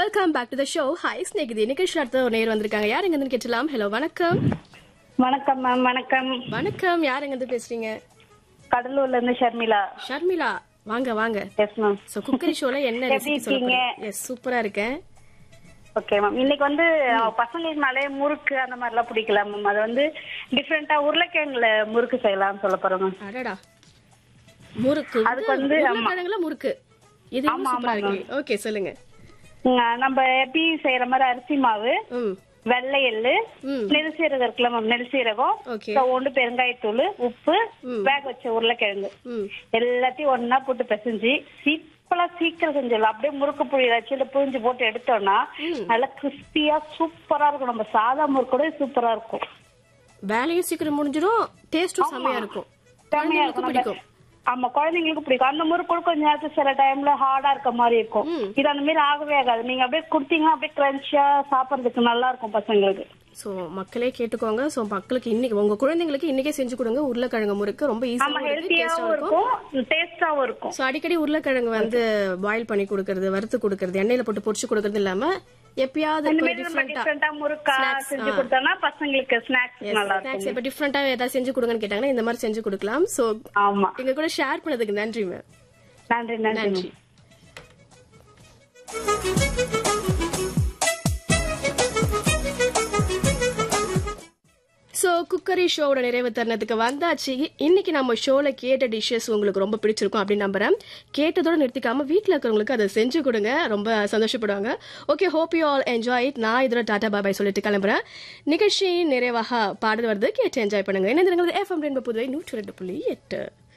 Welcome back to the show hi Snehithi நிகழ்ச்சி அடுத்த ஒரு நேர் வந்திருக்காங்க யார் எங்க இருந்து கேட்டலாம் ஹலோ வணக்கம் வணக்கம் மேம் வணக்கம் வணக்கம் யார் எங்க இருந்து பேசுறீங்க கடலூர்ல இருந்து ஷர்மிளா ஷர்மிளா வாங்க வாங்க எஸ் மேம் சோ குக்கரி ஷோல என்ன எப்படி ரெசிபி சொல்ல இருக்கீங்க? எஸ் சூப்பரா இருக்கேன் ஓகே மேம் இன்னைக்கு வந்து பசங்களுக்குனாலே முறுக்கு அந்த மாதிரிலாம் பிடிக்கல மேம் அது வந்து டிஃப்ரெண்டா உருளைக்கிழங்குல முறுக்கு செய்யலாம்னு சொல்ல போறோம் மேம் அடடா முறுக்கு அதுக்கு வந்து, ஆமா. உருளைக்கிழங்குல முறுக்கு இது ஆமா, சூப்பரா ஆமா, இருக்கு ஓகே சொல்லுங்க உம், நம்ம எப்படி செய்யற மாதிரி அரிசி மாவு ம் வெள்ளை எள்ளு ம். நெல் சீரகம் இருக்குல்ல மேம் நெல் சீரகம் ஓகே ஒன்று பெருங்காயத்தூள் உப்பு வேக வச்ச உருளைக்கிழங்கு ம் எல்லாத்தையும் ஒண்ணா போட்டு பிசைஞ்சு சிம்பிளா சீக்கிரம் செஞ்சிடலாம் அப்படியே முறுக்கு புளி வச்சு புழிஞ்சு போட்டு எடுத்தோம்னா நல்லா கிறிஸ்பியா சூப்பரா இருக்கும் நம்ம சாதா முறுக்கோட சூப்பரா இருக்கும் வேலையும் சீக்கிரம் முடிஞ்சிடும் டேஸ்டும் செம்மையா இருக்கும் செம்மையா இருக்கும் குழந்தைங்களுக்கும் பிடிக்கும் ஆமா குழந்தைங்களுக்கு பிடிக்கும் அந்த முறுக்கு கூட கொஞ்ச நேரத்துக்கு சில டைம்ல ஹார்டா இருக்க மாதிரி இருக்கும் இது அந்த மாதிரி ஆகவே ஆகாது நீங்க அப்படியே கொடுத்தீங்கன்னா அப்படியே கிரன்ச்சியா சாப்பிடறதுக்கு நல்லா இருக்கும் பசங்களுக்கு சோ மக்களே கேட்டுக்கோங்க சோ மக்களுக்கு இன்னைக்கு உங்க குழந்தைங்களுக்கு இன்னைக்கே செஞ்சு கொடுங்க உருளைக்கிழங்கு முறுக்கு ரொம்ப ஆமா ஈஸியா இருக்கு டேஸ்டா ஹெல்த்தியாவும் இருக்கும் இருக்கும் டேஸ்டாவும் இருக்கும் சோ அடிக்கடி உருளைக்கிழங்கு வந்து பாயில் பண்ணி கொடுக்கறது வறுத்து கொடுக்கறது எண்ணெயில போட்டு பொரிச்சு கொடுக்கறது இல்லாம எப்பயாவது இந்த ஒரு மாதிரி நம்ம டிஃப்ரெண்டா டிஃப்ரெண்டா முறுக்கா Snacks, செஞ்சு ஆ. கொடுத்தோம்னா பசங்களுக்கு ஸ்நாக்ஸ் நல்லா ஸ்நாக்ஸ் இருக்கும் இப்ப டிஃப்ரெண்டா ஏதாவது செஞ்சு கொடுங்கன்னு கேட்டாங்கன்னா இந்த மாதிரி செஞ்சு கொடுக்கலாம் சோ ஆமா எங்க கூட ஷேர் பண்ணதுக்கு நன்றி மேம் நன்றி நன்றி நன்றி ஸோ குக்கரி ஷோவோட நிறைவு தருணத்துக்கு வந்தாச்சு இன்னைக்கு நம்ம ஷோல கேட்ட டிஷ்ஷஸ் உங்களுக்கு ரொம்ப பிடிச்சிருக்கும் அப்படின்னு நம்புறேன் கேட்டதோட நிறுத்திக்காம வீட்டில் இருக்கிறவங்களுக்கு அதை செஞ்சு கொடுங்க ரொம்ப சந்தோஷப்படுவாங்க okay hope you all enjoy it நான் இதோட டாடா பாபாய் சொல்லிட்டு கிளம்புறேன் நிகழ்ச்சி நிறைவாக பாடல் வருது கேட்டு என்ஜாய் பண்ணுங்க என்ன எஃப்எம் ரெண்டு புதுவை நூற்றி ரெண்டு புள்ளி எட்டு